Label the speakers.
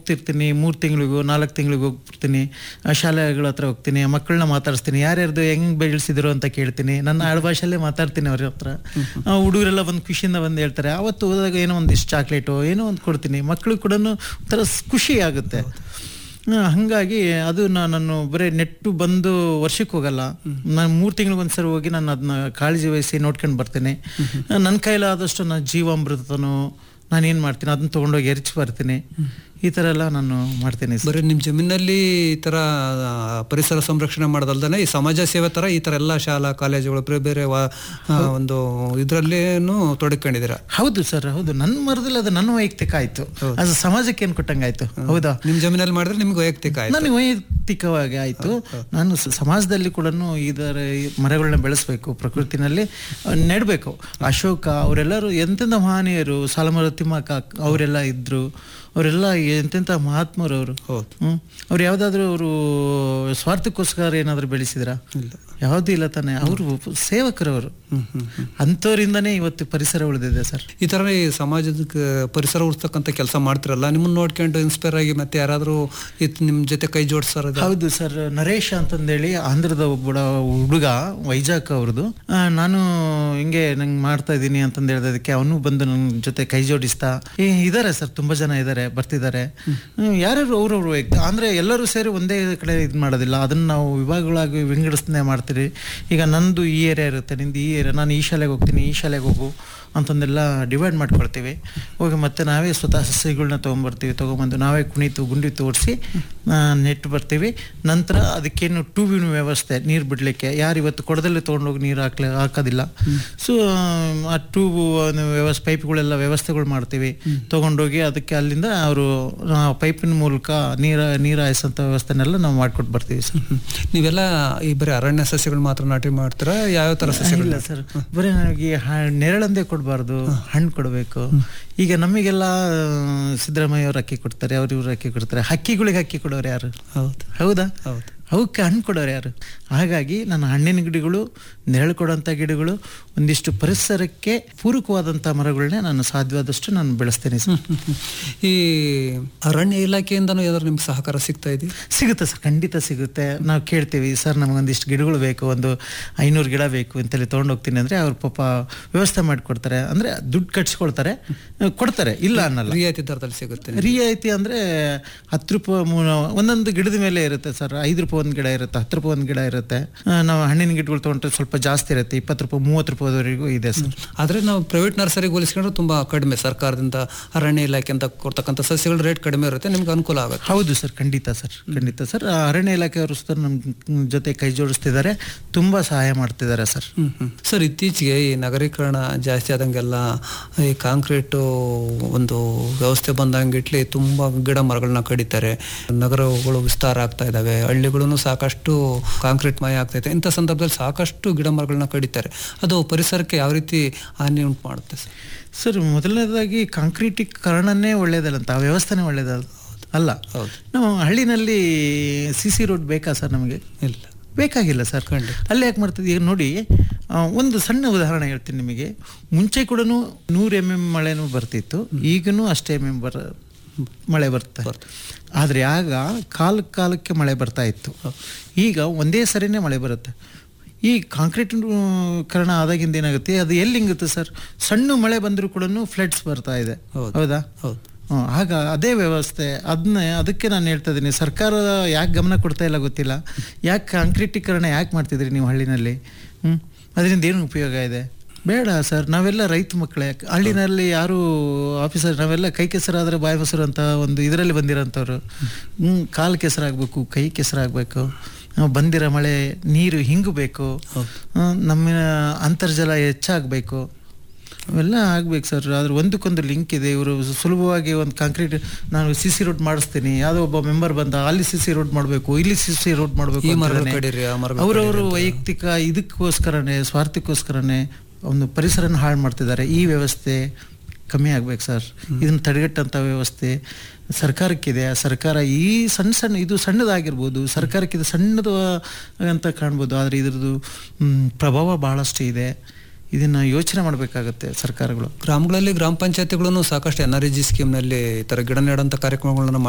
Speaker 1: ಹೋಗ್ತಿರ್ತೀನಿ ಮೂರು ತಿಂಗಳಿಗೂ ನಾಲ್ಕು ತಿಂಗಳಿಗೂ ಹೋಗ್ಬಿಡ್ತೀನಿ ಆ ಶಾಲೆಗಳ ಹತ್ರ ಹೋಗ್ತೀನಿ ಮಕ್ಕಳನ್ನ ಮಾತಾಡಿಸ್ತೀನಿ ಯಾರ್ಯಾರ್ದು ಹೆಂಗ್ ಬೆಳೆಸಿದ್ರು ಅಂತ ಕೇಳ್ತೀನಿ ನನ್ನ ಆಡ್ಭಾಷೆಯಲ್ಲೇ ಮಾತಾಡ್ತೀನಿ ಅವ್ರ ಹತ್ರ ಆ, ಹುಡುಗರೆಲ್ಲ ಒಂದು ಖುಷಿಯಿಂದ ಬಂದು ಹೇಳ್ತಾರೆ ಅವತ್ತು ಹೋದಾಗ ಏನೋ ಒಂದಿಷ್ಟು ಚಾಕ್ಲೇಟು ಏನೋ ಒಂದು ಕೊಡ್ತೀನಿ ಮಕ್ಕಳು ಕೂಡ ಒಂಥರ ಖುಷಿ ಆಗುತ್ತೆ ಆ, ಹಂಗಾಗಿ ಅದು ನಾನು ಬರೀ ನೆಟ್ಟು ಬಂದು ವರ್ಷಕ್ಕೆ ಹೋಗಲ್ಲ ನಾನು ಮೂರು ತಿಂಗಳಿಗೆ ಒಂದ್ಸರಿ ಹೋಗಿ ನಾನು ಅದನ್ನ ಕಾಳಜಿ ವಹಿಸಿ ನೋಡ್ಕೊಂಡು ಬರ್ತೀನಿ ನನ್ನ ಕೈಲಾದಷ್ಟು ನಾನು ಜೀವಾಮೃತನೋ ನಾನು ಏನು ಮಾಡ್ತೀನಿ ಅದನ್ನ ತೊಗೊಂಡೋಗಿ ಎರಚಿ ಬರ್ತೀನಿ ಈ ಥರ ಎಲ್ಲ ನಾನು ಮಾಡ್ತೀನಿ ಸರ್
Speaker 2: ಬರೀ ನಿಮ್ಮ ಜಮೀನಲ್ಲಿ ಈ ತರ ಆ, ಪರಿಸರ ಸಂರಕ್ಷಣೆ ಮಾಡೋದಲ್ದೇ ಈ ಸಮಾಜ ಸೇವೆ ತರ ಈ ತರ ಎಲ್ಲ ಶಾಲಾ ಕಾಲೇಜುಗಳು ಬೇರೆ ಬೇರೆ ವಾ- ಆ, ಒಂದು ಇದ್ರಲ್ಲೇನು ತೊಡಕೊಂಡಿದ್ದೀರಾ
Speaker 1: ಹೌದು ಸರ್ ಹೌದು ನನ್ನ ಮರದಲ್ಲಿ ಅದು ನನ್ನ ವೈಯಕ್ತಿಕ ಆಯ್ತು ಅದು ಸಮಾಜಕ್ಕೆ ಏನು ಕೊಟ್ಟಂಗಾಯ್ತು ಹೌದಾ
Speaker 2: ನಿಮ್ ಜಮೀನಲ್ಲಿ ಮಾಡಿದ್ರೆ ನಿಮ್ಗೆ ವೈಯಕ್ತಿಕ ಆಯ್ತು
Speaker 1: ನನಗೆ ವೈಯಕ್ತಿಕವಾಗಿ ಆಯಿತು ನಾನು ಸ- ಸಮಾಜದಲ್ಲಿ ಕೂಡ ಇದರ ಈ ಮರಗಳನ್ನ ಬೆಳೆಸಬೇಕು ಪ್ರಕೃತಿನಲ್ಲಿ ಆ, ನೆಡಬೇಕು ಅಶೋಕ ಅವರೆಲ್ಲರೂ ಎಂತೆಂಥ ಮಹನೀಯರು ಸಾಲಮರ ತಿಮ್ಮಕ್ಕ ಅವರೆಲ್ಲ ಇದ್ರು ಅವರೆಲ್ಲ ಎಂತೆಂಥ ಮಹಾತ್ಮರು ಅವರು
Speaker 2: ಹೌದು
Speaker 1: ಹ್ಮ್ ಅವ್ರು ಯಾವ್ದಾದ್ರು ಅವರು ಸ್ವಾರ್ಥಕ್ಕೋಸ್ಕರ ಏನಾದ್ರು ಬೆಳೆಸಿದ್ರ
Speaker 2: ಇಲ್ಲ
Speaker 1: ಯಾವುದೂ ಇಲ್ಲ ತಾನೆ ಅವರು ಸೇವಕರವರು
Speaker 2: ಹ್ಮ್ ಹ್ಮ್ ಹ್ಮ್.
Speaker 1: ಅಂಥವ್ರಿಂದನೇ ಇವತ್ತು ಪರಿಸರ ಉಳಿದಿದೆ ಸರ್
Speaker 2: ಈ ತರ ಈ ಸಮಾಜದ ಕ- ಪರಿಸರ ಉಳಿಸ್ತಕ್ಕಂಥ ಕೆಲಸ ಮಾಡ್ತಿರಲ್ಲ ನಿಮ್ಮನ್ನ ನೋಡ್ಕೊಂಡು ಇನ್ಸ್ಪೈರ್ ಆಗಿ ಮತ್ತೆ ಯಾರಾದ್ರೂ ಇತ್ ನಿಮ್ ಜೊತೆ ಕೈ ಜೋಡಿಸ್ತಾರ
Speaker 1: ಹೌದು ಸರ್ ನರೇಶ್ ಅಂತಂದೇಳಿ ಆಂಧ್ರದ ಒಬ್ಬ ಹುಡುಗ ವೈಜಾಗ್ ಅವ್ರದ್ದು ಆ, ನಾನು ಹಿಂಗೆ ನಂಗೆ ಮಾಡ್ತಾ ಇದ್ದೀನಿ ಅಂತಂದು ಹೇಳಿದಕ್ಕೆ ಅವನು ಬಂದು ನನ್ನ ಜೊತೆ ಕೈ ಜೋಡಿಸ್ತಾ ಏ ಇದಾರೆ ಸರ್ ತುಂಬಾ ಜನ ಇದ್ದಾರೆ ಬರ್ತಿದ್ದಾರೆ ಹ್ಮ್, ಯಾರ್ಯಾರು ಅವ್ರವ್ರು ವ್ಯಕ್ತಿ ಅಂದ್ರೆ ಎಲ್ಲರೂ ಸೇರಿ ಒಂದೇ ಕಡೆ ಇದು ಮಾಡೋದಿಲ್ಲ ಅದನ್ನ ನಾವು ವಿಭಾಗಗಳಾಗಿ ವಿಂಗಡಿಸ್ತಾನೆ ಮಾಡ್ತೀರಿ ಈಗ ನಂದು ಈ ಏರಿಯಾ ಇರುತ್ತೆ ನಿಂದು ಈ ಏರಿಯಾ ನಾನು ಈ ಶಾಲೆಗೆ ಹೋಗ್ತೀನಿ ಈ ಶಾಲೆಗೆ ಹೋಗು ಅಂತಂದೆಲ್ಲ ಡಿವೈಡ್ ಮಾಡ್ಕೊಳ್ತೀವಿ ಹೋಗಿ ಮತ್ತೆ ನಾವೇ ಸ್ವತಃ ಸಸ್ಯಗಳನ್ನ ತೊಗೊಂಬರ್ತೀವಿ ತೊಗೊಂಬಂದು ನಾವೇ ಕುಣಿತು ಗುಂಡಿ ತೋರಿಸಿ ನೆಟ್ಟು ಬರ್ತೀವಿ ನಂತರ ಅದಕ್ಕೇನು ಟ್ಯೂಬಿನ ವ್ಯವಸ್ಥೆ ನೀರು ಬಿಡಲಿಕ್ಕೆ ಯಾರು ಇವತ್ತು ಕೊಡದಲ್ಲಿ ತೊಗೊಂಡೋಗಿ ನೀರು ಹಾಕ್ಲಿ ಹಾಕೋದಿಲ್ಲ ಸೊ ಆ ಟ್ಯೂಬು ವ್ಯವಸ್ಥೆ ಪೈಪ್ಗಳೆಲ್ಲ ವ್ಯವಸ್ಥೆಗಳು ಮಾಡ್ತೀವಿ ತೊಗೊಂಡೋಗಿ ಅದಕ್ಕೆ ಅಲ್ಲಿಂದ ಅವರು ಪೈಪಿನ ಮೂಲಕ ನೀರ ನೀರು ಹಾಯಿಸೋಂಥ ವ್ಯವಸ್ಥೆನೆಲ್ಲ ನಾವು ಮಾಡ್ಕೊಟ್ಟು ಬರ್ತೀವಿ ಸರ್
Speaker 2: ನೀವೆಲ್ಲ ಈ ಬರೀ ಅರಣ್ಯ ಸಸ್ಯಗಳು ಮಾತ್ರ ನಾಟಿ ಮಾಡ್ತೀರಾ ಯಾವ ತರ ಸಸ್ಯಗಳು
Speaker 1: ಇಲ್ಲ ಸರ್ ಬರೀ ನನಗೆ ಹ- ನೆರಳಂದೇ ಕೊಡಬಾರ್ದು ಹಣ್ಣು ಕೊಡಬೇಕು ಈಗ ನಮಗೆಲ್ಲ ಆ, ಸಿದ್ದರಾಮಯ್ಯ ಅವ್ರು ಅಕ್ಕಿ ಕೊಡ್ತಾರೆ ಅವ್ರು ಇವ್ರು ಅಕ್ಕಿ ಕೊಡ್ತಾರೆ ಹಕ್ಕಿಗಳಿಗೆ ಅಕ್ಕಿ ಕೊಡೋರು ಯಾರು
Speaker 2: ಹೌದು
Speaker 1: ಹೌದಾ
Speaker 2: ಹೌದು
Speaker 1: ಅವಕ್ಕೆ ಹಣ್ಣು ಕೊಡೋರು ಯಾರು ಹಾಗಾಗಿ ನನ್ನ ಹಣ್ಣಿನ ಗಿಡಗಳು ನೆರಳು ಕೊಡೋಂಥ ಗಿಡಗಳು ಒಂದಿಷ್ಟು ಪರಿಸರಕ್ಕೆ ಪೂರಕವಾದಂಥ ಮರಗಳನ್ನೇ ನಾನು ಸಾಧ್ಯವಾದಷ್ಟು ನಾನು ಬೆಳೆಸ್ತೇನೆ ಸರ್
Speaker 2: ಈ ಅರಣ್ಯ ಇಲಾಖೆಯಿಂದನೂ ಏನಾದ್ರು ನಿಮ್ಗೆ ಸಹಕಾರ ಸಿಗ್ತಾ ಇದೆ
Speaker 1: ಸಿಗುತ್ತೆ ಸರ್ ಖಂಡಿತ ಸಿಗುತ್ತೆ ನಾವು ಕೇಳ್ತೀವಿ ಸರ್ ನಮಗೊಂದಿಷ್ಟು ಗಿಡಗಳು ಬೇಕು ಒಂದು ಐನೂರು ಗಿಡ ಬೇಕು ಅಂತೇಳಿ ತೊಗೊಂಡೋಗ್ತೀನಿ ಅಂದರೆ ಅವ್ರು ಪಾಪ ವ್ಯವಸ್ಥೆ ಮಾಡಿಕೊಡ್ತಾರೆ ಅಂದರೆ ದುಡ್ಡು ಕಟ್ಸ್ಕೊಳ್ತಾರೆ ಕೊಡ್ತಾರೆ ಇಲ್ಲ ಅನ್ನಲ್ಲ
Speaker 2: ರಿಯಾಯಿತಿ ದರದಲ್ಲಿ ಸಿಗುತ್ತೆ
Speaker 1: ರಿಯಾಯಿತಿ ಅಂದರೆ ಹತ್ತು ರೂಪಾಯಿ ಮೂ- ಒಂದೊಂದು ಗಿಡದ ಮೇಲೆ ಇರುತ್ತೆ ಸರ್ ಐದು ರೂಪಾಯಿ ಒಂದು ಗಿಡ ಇರುತ್ತೆ ಹತ್ತು ರೂಪಾಯಿ ಒಂದು ಗಿಡ ಇರುತ್ತೆ ಆ, ನಾವು ಹಣ್ಣಿನ ಗಿಡಗಳು ತೊಗೊಂಡ್ರೆ ಸ್ವಲ್ಪ ಜಾಸ್ತಿ ಇರುತ್ತೆ ಇಪ್ಪತ್ತು ರೂಪಾಯಿ ಮೂವತ್ತು ರೂಪಾಯಿವರೆಗೂ ಇದೆ ಸರ್
Speaker 2: ಆದ್ರೆ ನಾವು ಪ್ರೈವೇಟ್ ನರ್ಸರಿಗೆ ಹೋಲಿಸ್ಕೊಂಡ್ರೆ ತುಂಬಾ ಕಡಿಮೆ ಸರ್ಕಾರದಿಂದ ಅರಣ್ಯ ಇಲಾಖೆಯಿಂದ ಕೊಡ್ತಕ್ಕಂಥ ಸಸ್ಯಗಳ ರೇಟ್ ಕಡಿಮೆ ಇರುತ್ತೆ ನಿಮ್ಗೆ ಅನುಕೂಲ ಆಗುತ್ತೆ
Speaker 1: ಹೌದು ಸರ್ ಖಂಡಿತ ಸರ್ ಖಂಡಿತ ಸರ್ ಆ, ಅರಣ್ಯ ಇಲಾಖೆಯವರು ಸಹ ನಮ್ಮ ಜೊತೆ ಕೈ ಜೋಡಿಸ್ತಿದ್ದಾರೆ ತುಂಬ ಸಹಾಯ ಮಾಡ್ತಿದ್ದಾರೆ ಸರ್
Speaker 2: ಹ್ಮ್ ಹ್ಮ್. ಸರ್ ಇತ್ತೀಚೆಗೆ ಈ ನಗರೀಕರಣ ಜಾಸ್ತಿ ಆದಂಗೆಲ್ಲ ಈ ಕಾಂಕ್ರೀಟು ಒಂದು ವ್ಯವಸ್ಥೆ ಬಂದಂಗಿಟ್ಲಿ ತುಂಬಾ ಗಿಡ ಮರಗಳನ್ನ ಕಡಿತಾರೆ ನಗರಗಳು ವಿಸ್ತಾರ ಆಗ್ತಾ ಇದಾವೆ ಹಳ್ಳಿಗಳು ಸಾಕಷ್ಟು ಕಾಂಕ್ರೀಟ್ ಮಯ ಆಗ್ತೈತೆ ಇಂಥ ಸಂದರ್ಭದಲ್ಲಿ ಸಾಕಷ್ಟು ಗಿಡ ಮರಗಳನ್ನ ಕಡಿತಾರೆ ಅದು ಪರಿಸರಕ್ಕೆ ಯಾವ ರೀತಿ ಹಾನಿ ಉಂಟು ಮಾಡುತ್ತೆ ಸರ್
Speaker 1: ಸರ್ ಮೊದಲನೇದಾಗಿ ಕಾಂಕ್ರೀಟೀಕರಣನೇ ಒಳ್ಳೇದಲ್ಲ ಆ ವ್ಯವಸ್ಥೆನೇ ಒಳ್ಳೇದಲ್ಲ ಅಲ್ಲ
Speaker 2: ಹೌದು
Speaker 1: ನಾವು ಹಳ್ಳಿನಲ್ಲಿ ಸಿ ಸಿ ರೋಡ್ ಬೇಕಾ ಸರ್ ನಮಗೆ
Speaker 2: ಇಲ್ಲ
Speaker 1: ಬೇಕಾಗಿಲ್ಲ ಸರ್
Speaker 2: ಖಂಡಿತ.
Speaker 1: ಅಲ್ಲಿ ಯಾಕೆ ಮಾಡ್ತಿದ್ವಿ ಈಗ ನೋಡಿ ಆ, ಒಂದು ಸಣ್ಣ ಉದಾಹರಣೆ ಹೇಳ್ತೀನಿ ನಿಮಗೆ ಮುಂಚೆ ಕೂಡ ನೂರು ಎಮ್ ಎಮ್ ಮಳೆನೂ ಬರ್ತಿತ್ತು ಈಗನೂ ಅಷ್ಟೇ ಎಮ್ ಎಮ್ ಬರ ಮಳೆ ಬರುತ್ತೆ ಆದರೆ ಆಗ ಕಾಲ ಕಾಲಕ್ಕೆ ಮಳೆ ಬರ್ತಾ ಇತ್ತು ಈಗ ಒಂದೇ ಸರಿನೇ ಮಳೆ ಬರುತ್ತೆ ಈ ಕಾಂಕ್ರೀಟ್ ಕರಣ ಆದಾಗಿಂದ ಏನಾಗುತ್ತೆ ಅದು ಎಲ್ಲಿ ಹಿಂಗುತ್ತೆ ಸರ್ ಸಣ್ಣ ಮಳೆ ಬಂದರೂ ಕೂಡ ಫ್ಲಡ್ಸ್ ಬರ್ತಾ ಇದೆ
Speaker 2: ಹೌದು.
Speaker 1: ಹೌದಾ
Speaker 2: ಹೌದು
Speaker 1: ಹ್ಮ್, ಆಗ ಅದೇ ವ್ಯವಸ್ಥೆ ಅದನ್ನೇ ಅದಕ್ಕೆ ನಾನು ಹೇಳ್ತಾ ಇದ್ದೀನಿ ಸರ್ಕಾರ ಯಾಕೆ ಗಮನ ಕೊಡ್ತಾ ಇಲ್ಲ ಗೊತ್ತಿಲ್ಲ ಯಾಕೆ ಕಾಂಕ್ರೀಟೀಕರಣ ಯಾಕೆ ಮಾಡ್ತಿದ್ರಿ ನೀವು ಹಳ್ಳಿನಲ್ಲಿ ಹ್ಞೂ ಅದರಿಂದ ಏನು ಉಪಯೋಗ ಇದೆ ಬೇಡ ಸರ್ ನಾವೆಲ್ಲ ರೈತ ಮಕ್ಕಳೇ ಹಳ್ಳಿನಲ್ಲಿ ಯಾರು ಆಫೀಸರ್ ನಾವೆಲ್ಲ ಕೈ ಕೆಸರಾದರೆ ಬಾಯಿ ಮೊಸರು ಅಂತ ಒಂದು ಇದರಲ್ಲಿ ಬಂದಿರೋಂಥವ್ರು ಹ್ಞೂ ಕಾಲು ಕೆಸರಾಗಬೇಕು ಕೈ ಕೆಸರಾಗಬೇಕು ಬಂದಿರೋ ಮಳೆ ನೀರು ಹಿಂಗಬೇಕು ಹ್ಮ್, ನಮ್ಮ ಅಂತರ್ಜಲ ಹೆಚ್ಚಾಗಬೇಕು ಅವೆಲ್ಲ ಆಗ್ಬೇಕು ಸರ್ ಅದ್ರ ಒಂದಕ್ಕೊಂದು ಲಿಂಕ್ ಇದೆ ಇವರು ಸುಲಭವಾಗಿ ಒಂದು ಕಾಂಕ್ರೀಟ್ ನಾನು ಸಿ ಸಿ ರೋಡ್ ಮಾಡಿಸ್ತೀನಿ ಯಾವುದೋ ಒಬ್ಬ ಮೆಂಬರ್ ಬಂದ ಅಲ್ಲಿ ಸಿ ಸಿ ರೋಡ್ ಮಾಡಬೇಕು ಇಲ್ಲಿ ಸಿ ಸಿ ರೋಡ್ ಮಾಡಬೇಕು
Speaker 2: ಈ ಮರಗಳು ಕಡೀರಿ ಆ ಮರಗಳು
Speaker 1: ಅವರವರು ವೈಯಕ್ತಿಕ ಇದಕ್ಕೋಸ್ಕರನೇ ಸ್ವಾರ್ಥಕ್ಕೋಸ್ಕರನೇ ಒಂದು ಪರಿಸರನ ಹಾಳು ಮಾಡ್ತಿದ್ದಾರೆ ಈ ವ್ಯವಸ್ಥೆ ಕಮ್ಮಿ ಆಗ್ಬೇಕು ಸರ್ ಇದನ್ನ ತಡೆಗಟ್ಟಂಥ ವ್ಯವಸ್ಥೆ ಸರ್ಕಾರಕ್ಕಿದೆ ಆ ಸರ್ಕಾರ ಈ ಸಣ್ಣ ಸಣ್ಣ ಇದು ಸಣ್ಣದಾಗಿರ್ಬೋದು ಸರ್ಕಾರಕ್ಕೆ ಇದು ಸಣ್ಣದು ಅಂತ ಕಾಣ್ಬೋದು ಆದರೆ ಇದ್ರದ್ದು ಮ್, ಪ್ರಭಾವ ಬಹಳಷ್ಟು ಇದೆ ಇದನ್ನ ಯೋಚನೆ ಮಾಡಬೇಕಾಗತ್ತೆ ಸರ್ಕಾರಗಳು
Speaker 2: ಗ್ರಾಮಗಳಲ್ಲಿ ಗ್ರಾಮ ಪಂಚಾಯತಿಗಳನ್ನು ಸಾಕಷ್ಟು ಎನ್ ಆರ್ ಜಿ ಸ್ಕೀಮ್ನಲ್ಲಿ ಈ ಥರ ಗಿಡ ನೆಡಂಥ ಕಾರ್ಯಕ್ರಮಗಳನ್ನ